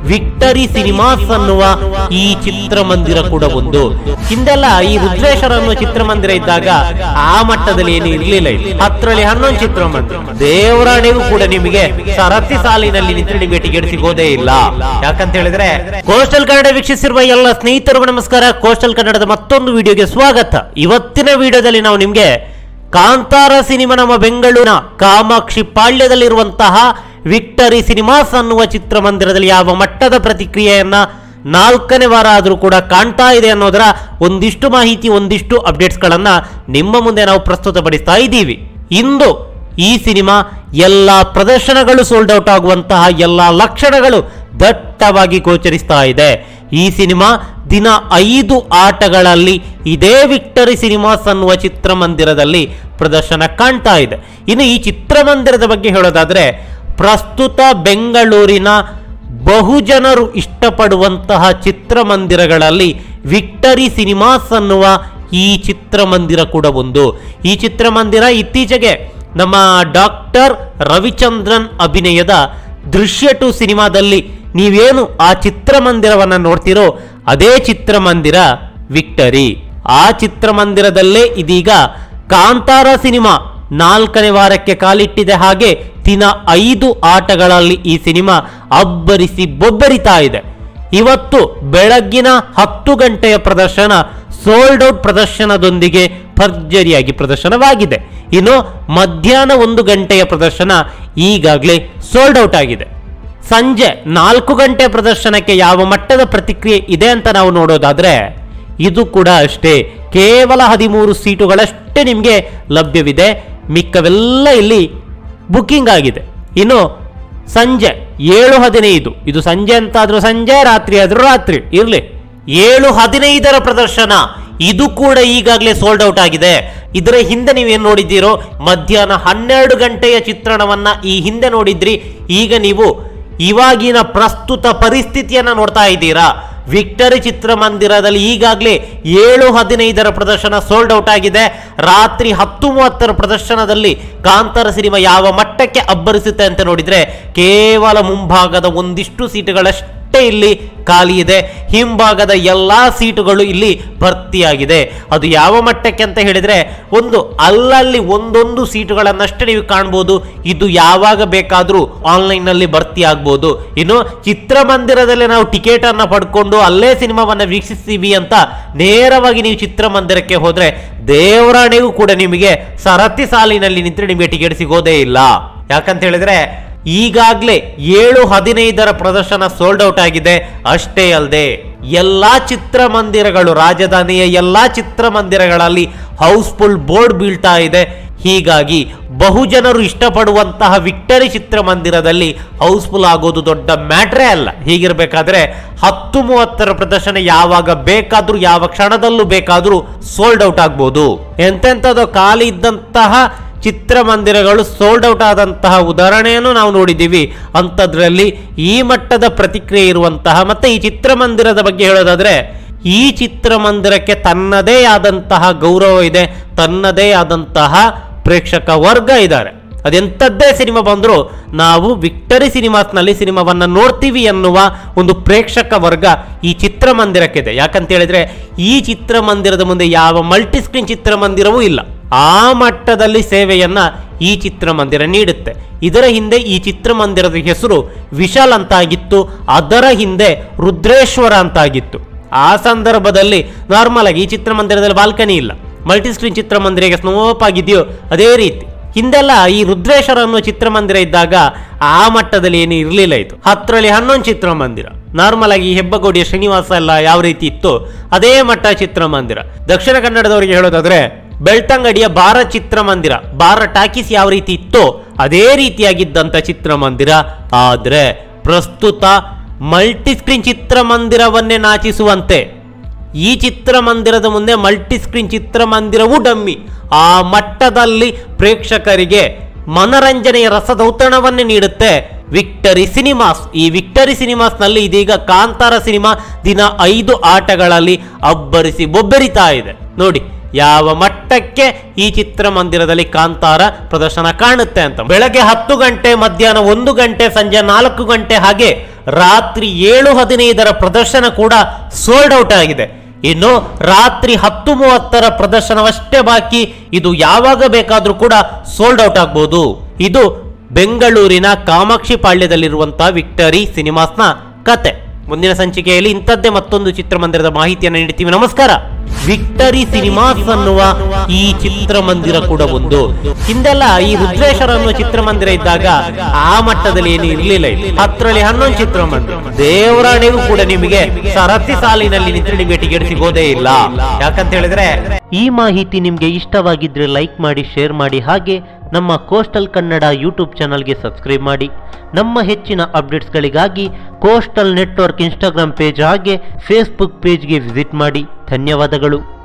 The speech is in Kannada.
ವಿಕ್ಟರಿ ಸಿನಿಮಾಸ್ ಅನ್ನುವ ಈ ಚಿತ್ರಮಂದಿರ ಕೂಡ ಒಂದು ಹಿಂದೆಲ್ಲ ಈ ರುದ್ರೇಶ್ವರ ಅನ್ನುವ ಚಿತ್ರಮಂದಿರ ಇದ್ದಾಗ ಆ ಮಟ್ಟದಲ್ಲಿ ಏನು ಇರ್ಲಿಲ್ಲ ಇಲ್ಲಿ ಹತ್ತರಲ್ಲಿ ಹನ್ನೊಂದು ಚಿತ್ರಮಂದಿರ ದೇವರಾಣೆಗೂ ಕೂಡ ನಿಮಗೆ ಸರತಿ ಸಾಲಿನಲ್ಲಿ ನಿಂತು ನಿಮಗೆ ಟಿಕೆಟ್ ಸಿಗೋದೇ ಇಲ್ಲ ಯಾಕಂತ ಹೇಳಿದ್ರೆ ಕೋಸ್ಟಲ್ ಕನ್ನಡ ವೀಕ್ಷಿಸಿರುವ ಎಲ್ಲ ಸ್ನೇಹಿತರಿಗೂ ನಮಸ್ಕಾರ ಕೋಸ್ಟಲ್ ಕನ್ನಡದ ಮತ್ತೊಂದು ವಿಡಿಯೋಗೆ ಸ್ವಾಗತ ಇವತ್ತಿನ ವಿಡಿಯೋದಲ್ಲಿ ನಾವು ನಿಮ್ಗೆ ಕಾಂತಾರ ಸಿನಿಮಾ ನಮ್ಮ ಬೆಂಗಳೂರಿನ ಕಾಮಾಕ್ಷಿ ಪಾಳ್ಯದಲ್ಲಿರುವಂತಹ ವಿಕ್ಟರಿ ಸಿನಿಮಾಸ್ ಅನ್ನುವ ಚಿತ್ರಮಂದಿರದಲ್ಲಿ ಯಾವ ಮಟ್ಟದ ಪ್ರತಿಕ್ರಿಯೆಯನ್ನ ನಾಲ್ಕನೇ ವಾರ ಆದರೂ ಕೂಡ ಕಾಣ್ತಾ ಇದೆ ಅನ್ನೋದರ ಒಂದಿಷ್ಟು ಮಾಹಿತಿ ಒಂದಿಷ್ಟು ಅಪ್ಡೇಟ್ಸ್ಗಳನ್ನ ನಿಮ್ಮ ಮುಂದೆ ನಾವು ಪ್ರಸ್ತುತಪಡಿಸ್ತಾ ಇದ್ದೀವಿ ಇಂದು ಈ ಸಿನಿಮಾ ಎಲ್ಲ ಪ್ರದರ್ಶನಗಳು ಸೋಲ್ಡ್ ಔಟ್ ಆಗುವಂತಹ ಎಲ್ಲ ಲಕ್ಷಣಗಳು ದಟ್ಟವಾಗಿ ಗೋಚರಿಸ್ತಾ ಇದೆ ಈ ಸಿನಿಮಾ ದಿನ ಐದು ಆಟಗಳಲ್ಲಿ ಇದೇ ವಿಕ್ಟರಿ ಸಿನಿಮಾಸ್ ಅನ್ನುವ ಚಿತ್ರಮಂದಿರದಲ್ಲಿ ಪ್ರದರ್ಶನ ಕಾಣ್ತಾ ಇದೆ ಇನ್ನು ಈ ಚಿತ್ರಮಂದಿರದ ಬಗ್ಗೆ ಹೇಳೋದಾದ್ರೆ ಪ್ರಸ್ತುತ ಬೆಂಗಳೂರಿನ ಬಹುಜನರು ಇಷ್ಟಪಡುವಂತಹ ಚಿತ್ರಮಂದಿರಗಳಲ್ಲಿ ವಿಕ್ಟರಿ ಸಿನಿಮಾಸ್ ಅನ್ನುವ ಈ ಚಿತ್ರಮಂದಿರ ಕೂಡ ಒಂದು ಈ ಚಿತ್ರಮಂದಿರ ಇತ್ತೀಚೆಗೆ ನಮ್ಮ ಡಾಕ್ಟರ್ ರವಿಚಂದ್ರನ್ ಅಭಿನಯದ ದೃಶ್ಯ ಟು ಸಿನಿಮಾದಲ್ಲಿ ನೀವೇನು ಆ ಚಿತ್ರಮಂದಿರವನ್ನ ನೋಡ್ತಿರೋ ಅದೇ ಚಿತ್ರಮಂದಿರ ವಿಕ್ಟರಿ ಆ ಚಿತ್ರಮಂದಿರದಲ್ಲೇ ಇದೀಗ ಕಾಂತಾರ ಸಿನಿಮಾ ನಾಲ್ಕನೇ ವಾರಕ್ಕೆ ಕಾಲಿಟ್ಟಿದೆ ಹಾಗೆ ದಿನ ಐದು ಆಟಗಳಲ್ಲಿ ಈ ಸಿನಿಮಾ ಅಬ್ಬರಿಸಿ ಬೊಬ್ಬರಿತಾ ಇದೆ ಇವತ್ತು ಬೆಳಗ್ಗಿನ ಹತ್ತು ಗಂಟೆಯ ಪ್ರದರ್ಶನ ಸೋಲ್ಡ್ ಔಟ್ ಪ್ರದರ್ಶನದೊಂದಿಗೆ ಭರ್ಜರಿಯಾಗಿ ಪ್ರದರ್ಶನವಾಗಿದೆ ಇನ್ನು ಮಧ್ಯಾಹ್ನ ಒಂದು ಗಂಟೆಯ ಪ್ರದರ್ಶನ ಈಗಾಗಲೇ ಸೋಲ್ಡ್ ಔಟ್ ಆಗಿದೆ ಸಂಜೆ ನಾಲ್ಕು ಗಂಟೆ ಪ್ರದರ್ಶನಕ್ಕೆ ಯಾವ ಮಟ್ಟದ ಪ್ರತಿಕ್ರಿಯೆ ಇದೆ ಅಂತ ನಾವು ನೋಡೋದಾದ್ರೆ ಇದು ಕೂಡ ಅಷ್ಟೇ ಕೇವಲ ಹದಿಮೂರು ಸೀಟುಗಳಷ್ಟೇ ನಿಮಗೆ ಲಭ್ಯವಿದೆ ಮಿಕ್ಕವೆಲ್ಲ ಇಲ್ಲಿ ಬುಕ್ಕಿಂಗ್ ಆಗಿದೆ ಇನ್ನು ಸಂಜೆ ಏಳು ಹದಿನೈದು ಇದು ಸಂಜೆ ಅಂತಾದ್ರೂ ಸಂಜೆ ರಾತ್ರಿ ಆದ್ರೂ ರಾತ್ರಿ ಇರ್ಲಿ ಏಳು ಹದಿನೈದರ ಪ್ರದರ್ಶನ ಇದು ಕೂಡ ಈಗಾಗಲೇ ಸೋಲ್ಡ್ ಔಟ್ ಆಗಿದೆ ಇದರ ಹಿಂದೆ ನೀವೇನು ನೋಡಿದ್ದೀರೋ ಮಧ್ಯಾಹ್ನ ಹನ್ನೆರಡು ಗಂಟೆಯ ಚಿತ್ರಣವನ್ನ ಈ ಹಿಂದೆ ನೋಡಿದ್ರಿ ಈಗ ನೀವು ಇವಾಗಿನ ಪ್ರಸ್ತುತ ಪರಿಸ್ಥಿತಿಯನ್ನ ನೋಡ್ತಾ ಇದ್ದೀರಾ ವಿಕ್ಟರಿ ಚಿತ್ರಮಂದಿರದಲ್ಲಿ ಈಗಾಗಲೇ ಏಳು ಹದಿನೈದರ ಪ್ರದರ್ಶನ ಸೋಲ್ಡ್ ಔಟ್ ಆಗಿದೆ ರಾತ್ರಿ ಹತ್ತು ಮೂವತ್ತರ ಪ್ರದರ್ಶನದಲ್ಲಿ ಕಾಂತಾರ ಸಿನಿಮಾ ಯಾವ ಮಟ್ಟಕ್ಕೆ ಅಬ್ಬರಿಸುತ್ತೆ ಅಂತ ನೋಡಿದ್ರೆ ಕೇವಲ ಮುಂಭಾಗದ ಒಂದಿಷ್ಟು ಸೀಟುಗಳಷ್ಟೇ ಇಲ್ಲಿ ಖಾಲಿ ಇದೆ ಹಿಂಭಾಗದ ಎಲ್ಲಾ ಸೀಟುಗಳು ಇಲ್ಲಿ ಭರ್ತಿಯಾಗಿದೆ ಅದು ಯಾವ ಮಟ್ಟಕ್ಕೆ ಅಂತ ಹೇಳಿದ್ರೆ ಒಂದು ಅಲ್ಲಲ್ಲಿ ಒಂದೊಂದು ಸೀಟುಗಳನ್ನಷ್ಟೇ ನೀವು ಕಾಣ್ಬೋದು ಇದು ಯಾವಾಗ ಬೇಕಾದರೂ ಆನ್ಲೈನ್ನಲ್ಲಿ ಭರ್ತಿ ಆಗ್ಬೋದು ಇನ್ನು ಚಿತ್ರಮಂದಿರದಲ್ಲಿ ನಾವು ಟಿಕೆಟ್ ಅನ್ನ ಪಡ್ಕೊಂಡು ಅಲ್ಲೇ ಸಿನಿಮಾವನ್ನ ವೀಕ್ಷಿಸ್ತೀವಿ ಅಂತ ನೇರವಾಗಿ ನೀವು ಚಿತ್ರಮಂದಿರಕ್ಕೆ ಹೋದ್ರೆ ದೇವರಾಣೆಗೂ ಕೂಡ ನಿಮಗೆ ಸರತಿ ಸಾಲಿನಲ್ಲಿ ನಿಂತರೆ ನಿಮಗೆ ಟಿಕೆಟ್ ಸಿಗೋದೇ ಇಲ್ಲ ಯಾಕಂತ ಹೇಳಿದ್ರೆ ಈಗಾಗಲೇ ಏಳು ಹದಿನೈದರ ಪ್ರದರ್ಶನ ಸೋಲ್ಡ್ ಔಟ್ ಆಗಿದೆ ಅಷ್ಟೇ ಅಲ್ಲದೆ ಎಲ್ಲಾ ಚಿತ್ರಮಂದಿರಗಳು ರಾಜಧಾನಿಯ ಎಲ್ಲಾ ಚಿತ್ರಮಂದಿರಗಳಲ್ಲಿ ಹೌಸ್ಫುಲ್ ಬೋರ್ಡ್ ಬೀಳ್ತಾ ಇದೆ ಹೀಗಾಗಿ ಬಹುಜನರು ಇಷ್ಟಪಡುವಂತಹ ವಿಕ್ಟರಿ ಚಿತ್ರಮಂದಿರದಲ್ಲಿ ಹೌಸ್ಫುಲ್ ಆಗೋದು ದೊಡ್ಡ ಮ್ಯಾಟ್ರೇ ಅಲ್ಲ ಹೀಗಿರ್ಬೇಕಾದ್ರೆ ಹತ್ತು ಮೂವತ್ತರ ಪ್ರದರ್ಶನ ಯಾವಾಗ ಬೇಕಾದ್ರೂ ಯಾವ ಕ್ಷಣದಲ್ಲೂ ಬೇಕಾದ್ರೂ ಸೋಲ್ಡ್ ಔಟ್ ಆಗ್ಬೋದು ಎಂತೆಂಥದ್ದು ಖಾಲಿ ಇದ್ದಂತಹ ಚಿತ್ರಮಂದಿರಗಳು ಸೋಲ್ಡ್ ಔಟ್ ಆದಂತಹ ಉದಾಹರಣೆಯನ್ನು ನಾವು ನೋಡಿದ್ದೀವಿ ಅಂಥದ್ರಲ್ಲಿ ಈ ಮಟ್ಟದ ಪ್ರತಿಕ್ರಿಯೆ ಇರುವಂತಹ ಮತ್ತೆ ಈ ಚಿತ್ರಮಂದಿರದ ಬಗ್ಗೆ ಹೇಳೋದಾದ್ರೆ ಈ ಚಿತ್ರಮಂದಿರಕ್ಕೆ ತನ್ನದೇ ಆದಂತಹ ಗೌರವ ಇದೆ ತನ್ನದೇ ಆದಂತಹ ಪ್ರೇಕ್ಷಕ ವರ್ಗ ಇದ್ದಾರೆ ಅದೆಂಥದ್ದೇ ಸಿನಿಮಾ ಬಂದರೂ ನಾವು ವಿಕ್ಟರಿ ಸಿನಿಮಾಸ್ನಲ್ಲಿ ಸಿನಿಮಾವನ್ನ ನೋಡ್ತೀವಿ ಎನ್ನುವ ಒಂದು ಪ್ರೇಕ್ಷಕ ವರ್ಗ ಈ ಚಿತ್ರಮಂದಿರಕ್ಕಿದೆ ಯಾಕಂತ ಹೇಳಿದ್ರೆ ಈ ಚಿತ್ರಮಂದಿರದ ಮುಂದೆ ಯಾವ ಮಲ್ಟಿ ಸ್ಕ್ರೀನ್ ಚಿತ್ರಮಂದಿರವೂ ಇಲ್ಲ ಆ ಮಟ್ಟದಲ್ಲಿ ಸೇವೆಯನ್ನ ಈ ಚಿತ್ರಮಂದಿರ ನೀಡುತ್ತೆ ಇದರ ಹಿಂದೆ ಈ ಚಿತ್ರಮಂದಿರದ ಹೆಸರು ವಿಶಾಲ್ ಅಂತಾಗಿತ್ತು ಅದರ ಹಿಂದೆ ರುದ್ರೇಶ್ವರ ಅಂತಾಗಿತ್ತು ಆ ಸಂದರ್ಭದಲ್ಲಿ ನಾರ್ಮಲ್ ಆಗಿ ಈ ಚಿತ್ರಮಂದಿರದಲ್ಲಿ ಬಾಲ್ಕನಿ ಇಲ್ಲ ಮಲ್ಟಿ ಸ್ಕ್ರೀನ್ ಚಿತ್ರಮಂದಿರ ಹೇಗೆ ಸ್ನೋಪ್ ಆಗಿದೆಯೋ ಅದೇ ರೀತಿ ಹಿಂದೆಲ್ಲ ಈ ರುದ್ರೇಶ್ವರ ಅನ್ನೋ ಚಿತ್ರಮಂದಿರ ಇದ್ದಾಗ ಆ ಮಟ್ಟದಲ್ಲಿ ಏನು ಇರಲಿಲ್ಲ ಇದು ಹತ್ತರಲ್ಲಿ ಹನ್ನೊಂದು ಚಿತ್ರಮಂದಿರ ನಾರ್ಮಲ್ ಆಗಿ ಹೆಬ್ಬಗೋಡಿಯ ಶ್ರೀನಿವಾಸ ಎಲ್ಲ ಯಾವ ರೀತಿ ಇತ್ತು ಅದೇ ಮಟ್ಟ ಚಿತ್ರಮಂದಿರ ದಕ್ಷಿಣ ಕನ್ನಡದವರಿಗೆ ಹೇಳೋದಾದ್ರೆ ಬೆಳ್ತಂಗಡಿಯ ಬಾರ ಚಿತ್ರಮಂದಿರ ಬಾರ ಟಾಕೀಸ್ ಯಾವ ರೀತಿ ಇತ್ತೋ ಅದೇ ರೀತಿಯಾಗಿದ್ದಂಥ ಚಿತ್ರಮಂದಿರ ಆದ್ರೆ ಪ್ರಸ್ತುತ ಮಲ್ಟಿ ಸ್ಕ್ರೀನ್ ಚಿತ್ರಮಂದಿರವನ್ನೇ ನಾಚಿಸುವಂತೆ ಈ ಚಿತ್ರಮಂದಿರದ ಮುಂದೆ ಮಲ್ಟಿ ಸ್ಕ್ರೀನ್ ಚಿತ್ರಮಂದಿರವೂ ಡಮ್ಮಿ ಆ ಮಟ್ಟದಲ್ಲಿ ಪ್ರೇಕ್ಷಕರಿಗೆ ಮನರಂಜನೆಯ ರಸದೌತಣವನ್ನೇ ನೀಡುತ್ತೆ ವಿಕ್ಟರಿ ಸಿನಿಮಾಸ್ ಈ ವಿಕ್ಟರಿ ಸಿನಿಮಾಸ್ನಲ್ಲಿ ಇದೀಗ ಕಾಂತಾರ ಸಿನಿಮಾ ದಿನ ಐದು ಆಟಗಳಲ್ಲಿ ಅಬ್ಬರಿಸಿ ಬೊಬ್ಬರಿತಾ ಇದೆ ನೋಡಿ ಯಾವ ಮಟ್ಟಕ್ಕೆ ಈ ಚಿತ್ರಮಂದಿರದಲ್ಲಿ ಕಾಂತಾರ ಪ್ರದರ್ಶನ ಕಾಣುತ್ತೆ ಅಂತ ಬೆಳಗ್ಗೆ ಹತ್ತು ಗಂಟೆ ಮಧ್ಯಾಹ್ನ ಒಂದು ಗಂಟೆ ಸಂಜೆ ನಾಲ್ಕು ಗಂಟೆ ಹಾಗೆ ರಾತ್ರಿ ಏಳು ಹದಿನೈದರ ಪ್ರದರ್ಶನ ಕೂಡ ಸೋಲ್ಡ್ ಔಟ್ ಆಗಿದೆ ಇನ್ನು ರಾತ್ರಿ ಹತ್ತು ಮೂವತ್ತರ ಪ್ರದರ್ಶನವಷ್ಟೇ ಬಾಕಿ ಇದು ಯಾವಾಗ ಬೇಕಾದ್ರೂ ಕೂಡ ಸೋಲ್ಡ್ ಔಟ್ ಆಗ್ಬೋದು ಇದು ಬೆಂಗಳೂರಿನ ಕಾಮಾಕ್ಷಿ ಪಾಳ್ಯದಲ್ಲಿರುವಂತಹ ವಿಕ್ಟರಿ ಸಿನಿಮಾಸ್ನ ಕತೆ ಮುಂದಿನ ಸಂಚಿಕೆಯಲ್ಲಿ ಇಂಥದ್ದೇ ಮತ್ತೊಂದು ಚಿತ್ರಮಂದಿರದ ಮಾಹಿತಿಯನ್ನು ನೀಡ್ತೀವಿ ನಮಸ್ಕಾರ ವಿಕ್ಟರಿ ಸಿನಿಮಾಸ್ ಅನ್ನುವ ಈ ಚಿತ್ರಮಂದಿರ ಕೂಡ ಒಂದು ಹಿಂದೆಲ್ಲ ಈ ರುದ್ರೇಶ್ವರ ಅನ್ನುವ ಚಿತ್ರಮಂದಿರ ಇದ್ದಾಗ ಆ ಮಟ್ಟದಲ್ಲಿ ಏನು ಇರ್ಲಿಲ್ಲ ಇಲ್ಲಿ ಹತ್ತರಲ್ಲಿ ಹನ್ನೊಂದು ಚಿತ್ರಮಂದಿರ ದೇವರಾಣೆಗೂ ಕೂಡ ನಿಮಗೆ ಸರತಿ ಸಾಲಿನಲ್ಲಿ ನಿಂತರೆ ನಿಮಗೆ ಟಿಕೆಟ್ ಸಿಗೋದೇ ಇಲ್ಲ ಯಾಕಂತ ಹೇಳಿದ್ರೆ ಈ ಮಾಹಿತಿ ನಿಮ್ಗೆ ಇಷ್ಟವಾಗಿದ್ರೆ ಲೈಕ್ ಮಾಡಿ ಶೇರ್ ಮಾಡಿ ಹಾಗೆ ನಮ್ಮ ಕೋಸ್ಟಲ್ ಕನ್ನಡ ಯೂಟ್ಯೂಬ್ ಚಾನಲ್ಗೆ ಸಬ್ಸ್ಕ್ರೈಬ್ ಮಾಡಿ ನಮ್ಮ ಹೆಚ್ಚಿನ ಅಪ್ಡೇಟ್ಸ್ಗಳಿಗಾಗಿ ಕೋಸ್ಟಲ್ ನೆಟ್ವರ್ಕ್ ಇನ್ಸ್ಟಾಗ್ರಾಮ್ ಪೇಜ್ ಹಾಗೆ ಫೇಸ್ಬುಕ್ ಪೇಜ್ಗೆ ವಿಸಿಟ್ ಮಾಡಿ ಧನ್ಯವಾದಗಳು